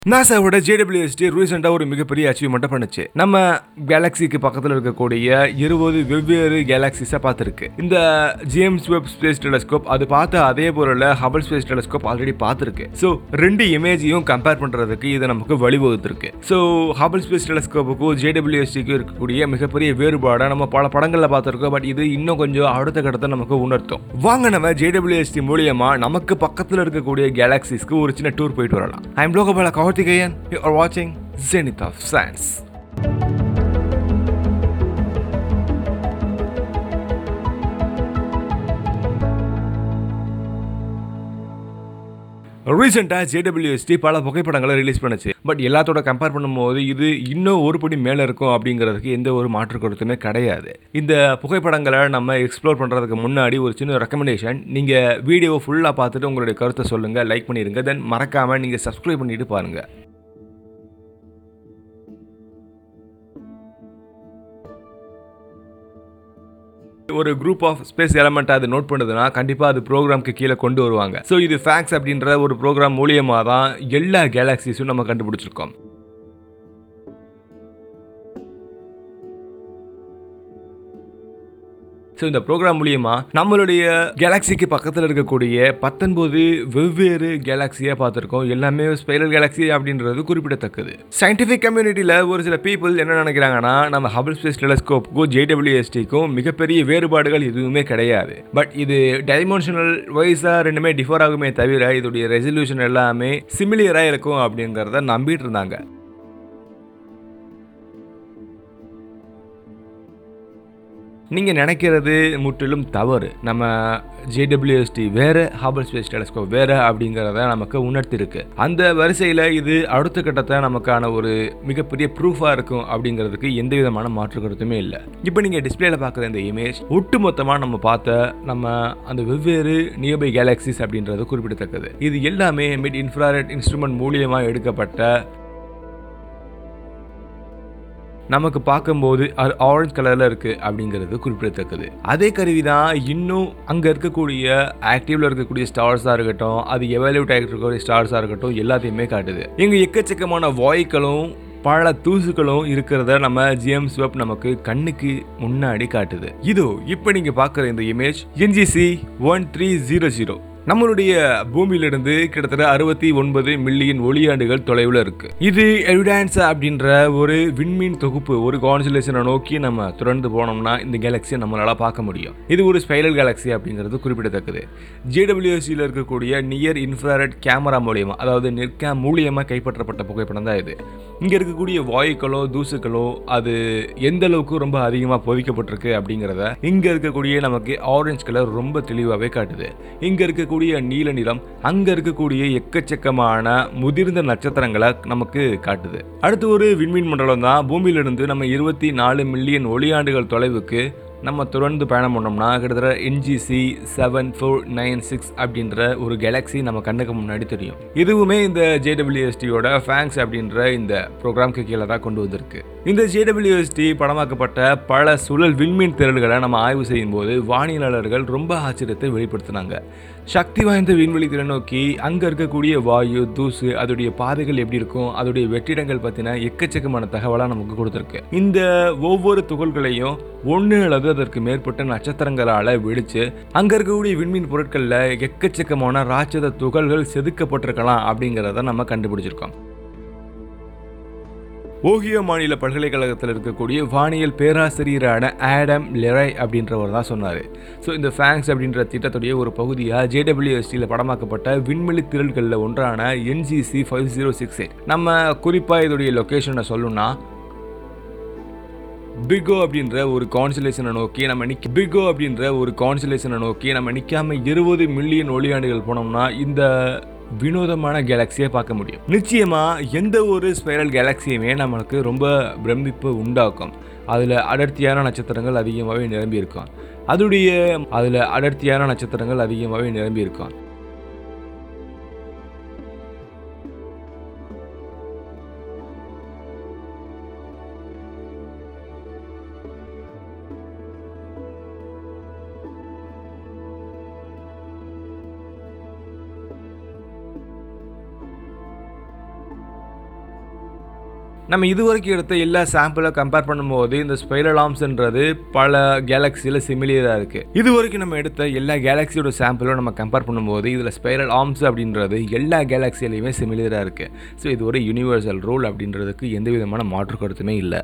நாசாவோட JWST ரீசெண்டாக ஒரு மிகப்பெரிய அச்சீவ்மெண்ட்டை பண்ணுச்சு நம்ம கேலக்சிக்கு பக்கத்தில் இருக்கக்கூடிய இருபது வெவ்வேறு கேலக்சிஸை பார்த்துருக்கு இந்த ஜேம்ஸ் வெப் ஸ்பேஸ் டெலஸ்கோப் அது பார்த்த அதே பொருளை ஹபல் ஸ்பேஸ் டெலஸ்கோப் ஆல்ரெடி பார்த்துருக்கு ஸோ ரெண்டு இமேஜையும் கம்பேர் பண்ணுறதுக்கு இது நமக்கு வழிவகுத்திருக்கு ஸோ ஹபல் ஸ்பேஸ் டெலஸ்கோப்புக்கும் ஜேடபிள்யூஎஸ்டிக்கும் இருக்கக்கூடிய மிகப்பெரிய வேறுபாடை நம்ம பல படங்களில் பார்த்துருக்கோம் பட் இது இன்னும் கொஞ்சம் அடுத்த கட்டத்தை நமக்கு உணர்த்தும் வாங்க நம்ம ஜேடபிள்யூஎஸ்டி மூலியமா நமக்கு பக்கத்தில் இருக்கக்கூடிய கேலக்சிஸ்க்கு ஒரு சின்ன டூர் போயிட்டு வரலாம் I'm Lokapala Karthikeyan you are வாட்சிங் ஜெனித் ஆஃப் சயின்ஸ் ரீசெண்டாக ஜேடபிள்யூஎஸ்டி பல புகைப்படங்களை ரிலீஸ் பண்ணுச்சு பட் எல்லாத்தோட கம்பேர் பண்ணும்போது இது இன்னும் ஒரு படி மேலே இருக்கும் அப்படிங்கிறதுக்கு எந்த ஒரு மாற்று கருத்துமே கிடையாது இந்த புகைப்படங்களை நம்ம எக்ஸ்ப்ளோர் பண்ணுறதுக்கு முன்னாடி ஒரு சின்ன ரெக்கமெண்டேஷன் நீங்கள் வீடியோ ஃபுல்லாக பார்த்துட்டு உங்களுடைய கருத்தை சொல்லுங்கள் லைக் பண்ணிடுங்க தென் மறக்காமல் நீங்கள் சப்ஸ்கிரைப் பண்ணிட்டு பாருங்கள் ஒரு குரூப் ஆஃப் ஸ்பேஸ் எலமெண்ட் அது நோட் பண்ணுதுன்னா கண்டிப்பாக அது ப்ரோக்ராம்க்கு கீழே கொண்டு வருவாங்க ஸோ இது ஃபேக்ஸ் அப்படின்ற ஒரு ப்ரோக்ராம் மூலியமாக தான் எல்லா கேலக்சிஸும் நம்ம கண்டுபிடிச்சிருக்கோம் ஸோ இந்த ப்ரோக்ராம் மூலியமா நம்மளுடைய கேலக்சிக்கு பக்கத்தில் இருக்கக்கூடிய பத்தொன்பது வெவ்வேறு கேலக்சியாக பார்த்துருக்கோம் எல்லாமே ஸ்பைரல் கேலக்சி அப்படின்றது குறிப்பிடத்தக்கது சயின்டிஃபிக் கம்யூனிட்டியில் ஒரு சில பீப்புள் என்ன நினைக்கிறாங்கன்னா நம்ம ஹபிள் ஸ்பேஸ் டெலஸ்கோப்புக்கும் ஜேடபிள்யூஎஸ்டிக்கும் மிகப்பெரிய வேறுபாடுகள் எதுவுமே கிடையாது பட் இது டைமென்ஷனல் வைஸாக ரெண்டுமே டிஃபர் ஆகுமே தவிர இதோடைய ரெசல்யூஷன் எல்லாமே சிமிலியராக இருக்கும் அப்படிங்கிறத நம்பிட்டு இருந்தாங்க நீங்கள் நினைக்கிறது முற்றிலும் தவறு நம்ம ஜேடபிள்யூஎஸ்டி வேறு ஹாபல் ஸ்பேஸ் டெலஸ்கோப் வேறு அப்படிங்கிறத நமக்கு உணர்த்திருக்கு அந்த வரிசையில் இது அடுத்த கட்டத்தை நமக்கான ஒரு மிகப்பெரிய ப்ரூஃபாக இருக்கும் அப்படிங்கிறதுக்கு எந்த விதமான மாற்று கருத்துமே இல்லை இப்போ நீங்கள் டிஸ்பிளேல பார்க்குற இந்த இமேஜ் ஒட்டுமொத்தமாக நம்ம பார்த்த நம்ம அந்த வெவ்வேறு நியர்பை கேலக்சிஸ் அப்படின்றது குறிப்பிடத்தக்கது இது எல்லாமே மிட் இன்ஃப்ராரெட் இன்ஸ்ட்ருமெண்ட் மூலியமாக எடுக்கப்பட்ட நமக்கு பார்க்கும்போது அது ஆரஞ்சு கலரில் இருக்குது அப்படிங்கிறது குறிப்பிடத்தக்கது அதே கருவி தான் இன்னும் அங்கே இருக்கக்கூடிய ஆக்டிவில் இருக்கக்கூடிய ஸ்டார்ஸாக இருக்கட்டும் அது எவாலுவேட் ஆகிட்டு இருக்கக்கூடிய ஸ்டார்ஸாக இருக்கட்டும் எல்லாத்தையுமே காட்டுது இங்கே எக்கச்சக்கமான வாய்க்களும் பல தூசுகளும் இருக்கிறத நம்ம ஜேம்ஸ் வெப் நமக்கு கண்ணுக்கு முன்னாடி காட்டுது இதோ இப்போ நீங்கள் பார்க்குற இந்த image NGC one three zero zero நம்மளுடைய பூமியிலிருந்து கிட்டத்தட்ட அறுபத்தி ஒன்பது மில்லியன் ஒளியாண்டுகள் தொலைவில் இருக்கு இது எவிடான்ஸ் அப்படின்ற ஒரு விண்மீன் தொகுப்பு ஒரு கான்சுலேஷனை நோக்கி நம்ம தொடர்ந்து போனோம்னா இந்த கேலக்சியை நம்மளால பார்க்க முடியும் இது ஒரு ஸ்பைரல் கேலக்சி அப்படிங்கிறது குறிப்பிடத்தக்கது ஜேடபிள்யூஎஸ்சியில் இருக்கக்கூடிய நியர் இன்ஃப்ராரெட் கேமரா மூலியமா அதாவது நெற்கா மூலியமாக கைப்பற்றப்பட்ட புகைப்படம் தான் இது இங்கே இருக்கக்கூடிய வாயுக்களோ தூசுக்களோ அது எந்த அளவுக்கு ரொம்ப அதிகமாக பொதிக்கப்பட்டிருக்கு அப்படிங்கிறத இங்கே இருக்கக்கூடிய நமக்கு ஆரஞ்சு கலர் ரொம்ப தெளிவாகவே காட்டுது இங்கே இருக்கக்கூடிய நீல நிறம் அங்கே இருக்கக்கூடிய எக்கச்சக்கமான முதிர்ந்த நட்சத்திரங்களை நமக்கு காட்டுது அடுத்து ஒரு விண்மீன் மண்டலம் தான் பூமியிலிருந்து நம்ம இருபத்தி நாலு மில்லியன் ஒளியாண்டுகள் தொலைவுக்கு நம்ம தொடர்ந்து பயணம் பண்ணோம்னா கிட்டத்தட்ட NGC seven four nine six அப்படின்ற ஒரு கேலக்ஸி நம்ம கண்ணுக்கு முன்னாடி தெரியும் இதுவுமே இந்த ஜேடபிள்யூஎஸ்டியோட ஃபேங்ஸ் அப்படின்ற இந்த ப்ரோக்ராம்க்கு கீழே தான் கொண்டு வந்திருக்கு இந்த ஜேடபிள்யூஎஸ்டி படமாக்கப்பட்ட பல சுழல் விண்மீன் திரள்களை நம்ம ஆய்வு செய்யும் போது வானியலாளர்கள் ரொம்ப ஆச்சரியத்தை வெளிப்படுத்தினாங்க சக்தி வாய்ந்த விண்வெளி திறநோக்கி அங்கே இருக்கக்கூடிய வாயு தூசு அதோடைய பாதைகள் எப்படி இருக்கும் அதோடைய வெற்றிடங்கள் பற்றின எக்கச்சக்கமான தகவலாக நமக்கு கொடுத்துருக்கு இந்த ஒவ்வொரு துகள்களையும் ஒன்று அல்லது அதற்கு மேற்பட்ட நட்சத்திரங்களால் வெடிச்சு அங்கே இருக்கக்கூடிய விண்மீன் பொருட்களில் எக்கச்சக்கமான ராட்சத துகள்கள் செதுக்கப்பட்டிருக்கலாம் அப்படிங்கிறத நம்ம கண்டுபிடிச்சிருக்கோம் ஓஹியோ மாநில பல்கலைக்கழகத்தில் இருக்கக்கூடிய வானியல் பேராசிரியரான ஆடம் லெரை அப்படின்றவர் தான் சொன்னார் ஸோ இந்த ஃபேங்ஸ் அப்படின்ற திட்டத்துடைய ஒரு பகுதியாக ஜேடபிள்யூஎஸ்டியில் படமாக்கப்பட்ட விண்வெளி திரள்களில் ஒன்றான NGC five zero six eight நம்ம குறிப்பாக இதோடைய லொக்கேஷனை சொல்லணும்னா பிகோ அப்படின்ற ஒரு கான்சுலேஷனை நோக்கி நம்ம நிக்க பிகோ அப்படின்ற ஒரு கான்சுலேஷனை நோக்கி நம்ம நிற்காம இருபது மில்லியன் ஒளியாண்டுகள் போனோம்னா இந்த வினோதமான கேலக்சியை பார்க்க முடியும் நிச்சயமா எந்த ஒரு ஸ்பைரல் கேலக்சியுமே நம்மளுக்கு ரொம்ப பிரமிப்பு உண்டாக்கும் அதில் அடர்த்தியான நட்சத்திரங்கள் அதிகமாகவே நிரம்பி இருக்கும் அதுடைய அதில் அடர்த்தியான நட்சத்திரங்கள் அதிகமாகவே நிரம்பி இருக்கும் நம்ம இதுவரைக்கும் எடுத்த எல்லா சாம்பிளை கம்பேர் பண்ணும்போது இந்த ஸ்பைரல் ஆர்ம்ஸ்ன்றது பல கேலக்ஸியில் சிமிலியராக இருக்குது இது வரைக்கும் நம்ம எடுத்த எல்லா கேலக்ஸியோட சாம்பிளும் நம்ம கம்பேர் பண்ணும்போது இதில் ஸ்பைரல் ஆர்ம்ஸ் அப்படின்றது எல்லா கேலக்ஸிலையுமே சிமிலியராக இருக்குது ஸோ இது ஒரு யூனிவர்சல் ரூல் அப்படின்றதுக்கு எந்த விதமான மாற்று கருத்துமே இல்லை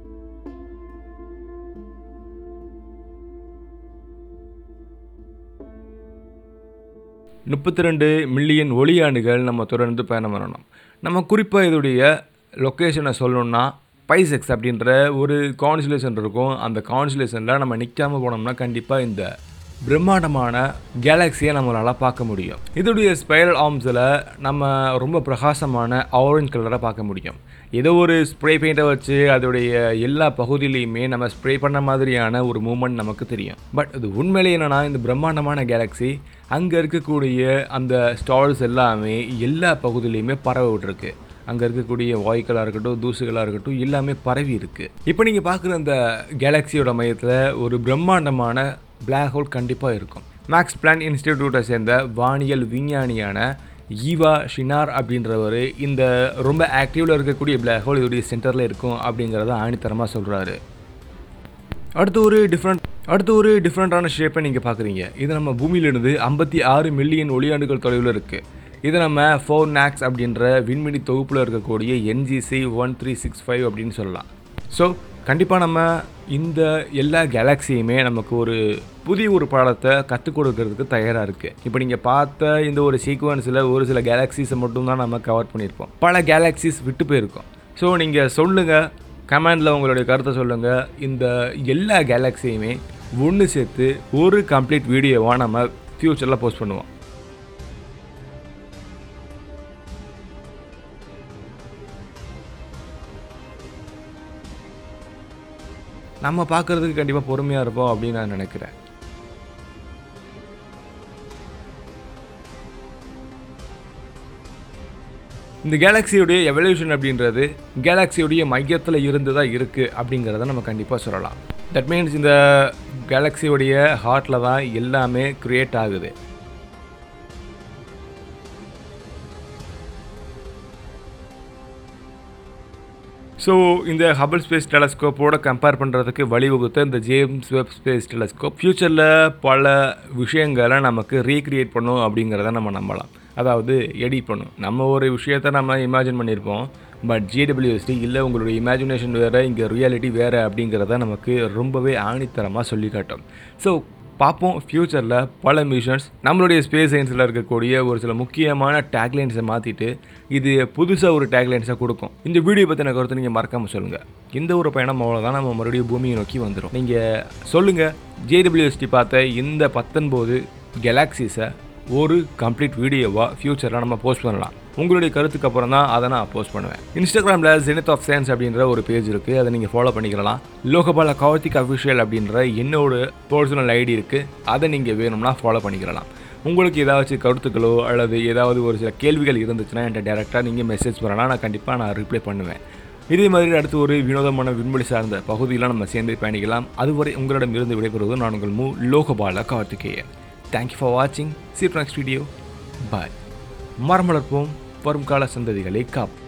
முப்பத்தி ரெண்டு மில்லியன் ஒளியாண்டுகள் நம்ம தொடர்ந்து பயணம் பண்ணணும் நம்ம குறிப்பாக இதோடைய லொக்கேஷனை சொல்லணும்னா பைசெக்ஸ் அப்படின்ற ஒரு கான்சுலேஷன் இருக்கும் அந்த கான்சுலேஷனில் நம்ம நிற்காம போனோம்னா கண்டிப்பாக இந்த பிரம்மாண்டமான கேலக்ஸியை நம்மளால் பார்க்க முடியும் இதோடைய ஸ்பைரல் ஆர்ம்ஸில் நம்ம ரொம்ப பிரகாசமான ஆரஞ்சு கலரை பார்க்க முடியும் ஏதோ ஒரு ஸ்ப்ரே பெயிண்டை வச்சு அதோடைய எல்லா பகுதியிலையுமே நம்ம ஸ்ப்ரே பண்ண மாதிரியான ஒரு மூமெண்ட் நமக்கு தெரியும் பட் இது உண்மையிலே என்னென்னா இந்த பிரம்மாண்டமான கேலக்ஸி அங்கே இருக்கக்கூடிய அந்த ஸ்டார்ஸ் எல்லாமே எல்லா பகுதியிலையுமே பரவ விட்டுருக்கு அங்கே இருக்கக்கூடிய வாயுக்களாக இருக்கட்டும் தூசுகளாக இருக்கட்டும் எல்லாமே பரவி இருக்குது இப்போ நீங்கள் பார்க்குற அந்த கேலக்ஸியோட மையத்தில் ஒரு பிரம்மாண்டமான பிளாக் ஹோல் கண்டிப்பாக இருக்கும் மேக்ஸ் பிளான் இன்ஸ்டிடியூட்டை சேர்ந்த வானியல் விஞ்ஞானியான ஈவா ஷினார் அப்படின்றவர் இந்த ரொம்ப ஆக்டிவில் இருக்கக்கூடிய பிளாக் ஹோல் இதோடைய சென்டரில் இருக்கும் அப்படிங்கிறத ஆணித்தரமாக சொல்கிறாரு அடுத்து ஒரு டிஃப்ரெண்ட் அடுத்து ஒரு டிஃப்ரெண்ட்டான ஷேப்பை நீங்கள் பார்க்குறீங்க இது நம்ம பூமியிலிருந்து ஐம்பத்தி ஆறு மில்லியன் ஒளியாண்டுகள் தொலைவில் இருக்குது இது நம்ம ஃபோர் நாக்ஸ் அப்படின்ற விண்வெளி தொகுப்பில் இருக்கக்கூடிய NGC one three six five அப்படின்னு சொல்லலாம் ஸோ கண்டிப்பாக நம்ம இந்த எல்லா கேலக்ஸியுமே நமக்கு ஒரு புதிய ஒரு பாடத்தை கற்றுக் கொடுக்கறதுக்கு தயாராக இருக்குது இப்போ நீங்கள் பார்த்த இந்த ஒரு சீக்வன்ஸில் ஒரு சில கேலக்ஸிஸை மட்டும்தான் நம்ம கவர் பண்ணியிருப்போம் பல கேலக்ஸிஸ் விட்டு போயிருக்கோம் ஸோ நீங்கள் சொல்லுங்கள் கமெண்டில் உங்களுடைய கருத்தை சொல்லுங்கள் இந்த எல்லா கேலக்ஸியுமே ஒன்று சேர்த்து ஒரு கம்ப்ளீட் வீடியோவாக நம்ம ஃப்யூச்சரில் போஸ்ட் பண்ணுவோம் நம்ம பார்க்குறதுக்கு கண்டிப்பாக பொறுமையாக இருப்போம் அப்படின்னு நான் நினைக்கிறேன் இந்த கேலக்ஸியுடைய எவல்யூஷன் அப்படின்றது கேலக்ஸியுடைய மையத்தில் இருந்து தான் இருக்குது அப்படிங்கிறத நம்ம கண்டிப்பாக சொல்லலாம் தட் மீன்ஸ் இந்த கேலக்ஸியுடைய ஹார்ட்டில் தான் எல்லாமே க்ரியேட் ஆகுது ஸோ இந்த ஹபிள் ஸ்பேஸ் டெலஸ்கோப்போட கம்பேர் பண்ணுறதுக்கு வழிவகுத்த இந்த ஜேம்ஸ் வெப் ஸ்பேஸ் டெலஸ்கோப் ஃப்யூச்சரில் பல விஷயங்களை நமக்கு ரீக்ரியேட் பண்ணும் அப்படிங்கிறத நம்ம நம்பலாம் அதாவது எடிட் பண்ணும் நம்ம ஒரு விஷயத்தை நம்ம இமேஜின் பண்ணியிருப்போம் பட் ஜிடபிள்யூஎஸ்டி இல்லை உங்களுடைய இமேஜினேஷன் வேறு இங்கே ரியாலிட்டி வேறு அப்படிங்கிறத நமக்கு ரொம்பவே ஆணித்தரமாக சொல்லி காட்டும் ஸோ பார்ப்போம் ஃப்யூச்சரில் பல மிஷன்ஸ் நம்மளுடைய ஸ்பேஸ் சயின்ஸில் இருக்கக்கூடிய ஒரு சில முக்கியமான டேக்லைன்ஸை மாற்றிட்டு இது புதுசாக ஒரு டேக்லைன்ஸை கொடுக்கும் இந்த வீடியோ பற்றின கருத்து நீங்கள் மறக்காமல் சொல்லுங்கள் இந்த ஒரு பயணம் அவ்வளோதான் நம்ம மறுபடியும் பூமியை நோக்கி வந்துடும் நீங்கள் சொல்லுங்கள் ஜேடபிள்யூஎஸ்டி பார்த்த இந்த பத்தொன்பது கெலாக்ஸிஸை ஒரு கம்ப்ளீட் வீடியோவாக ஃப்யூச்சரில் நம்ம போஸ்ட் பண்ணலாம் உங்களுடைய கருத்துக்கு அப்புறம் தான் அதை நான் போஸ்ட் பண்ணுவேன் இன்ஸ்டாகிராமில் ஜெனித் ஆஃப் சயின்ஸ் அப்படின்ற ஒரு பேஜ் இருக்குது அதை நீங்கள் ஃபாலோ பண்ணிக்கலாம் லோகபால கார்த்திக் அஃபிஷியல் அப்படின்ற என்னோட பர்சனல் ஐடி இருக்குது அதை நீங்கள் வேணும்னா ஃபாலோ பண்ணிக்கலாம் உங்களுக்கு ஏதாச்சும் கருத்துக்களோ அல்லது ஏதாவது ஒரு சில கேள்விகள் இருந்துச்சுன்னா என்கிட்ட டேரெக்டாக நீங்கள் மெசேஜ் பண்ணலாம் நான் கண்டிப்பாக நான் ரிப்ளை பண்ணுவேன் இதே மாதிரி அடுத்து ஒரு வினோதமான விண்வெளி சார்ந்த பகுதியில் நம்ம சேர்ந்து பயணிக்கலாம் அதுவரை உங்களிடம் இருந்து விடைபெறுவது நான் உங்கள் மூ லோகபால கார்த்திகேயன் தேங்க்யூ ஃபார் வாட்சிங் சீப் நெக்ஸ்ட் வீடியோ பாய் மரம் வளர்ப்போம் வரும் கால சந்ததிகளை காப்போம்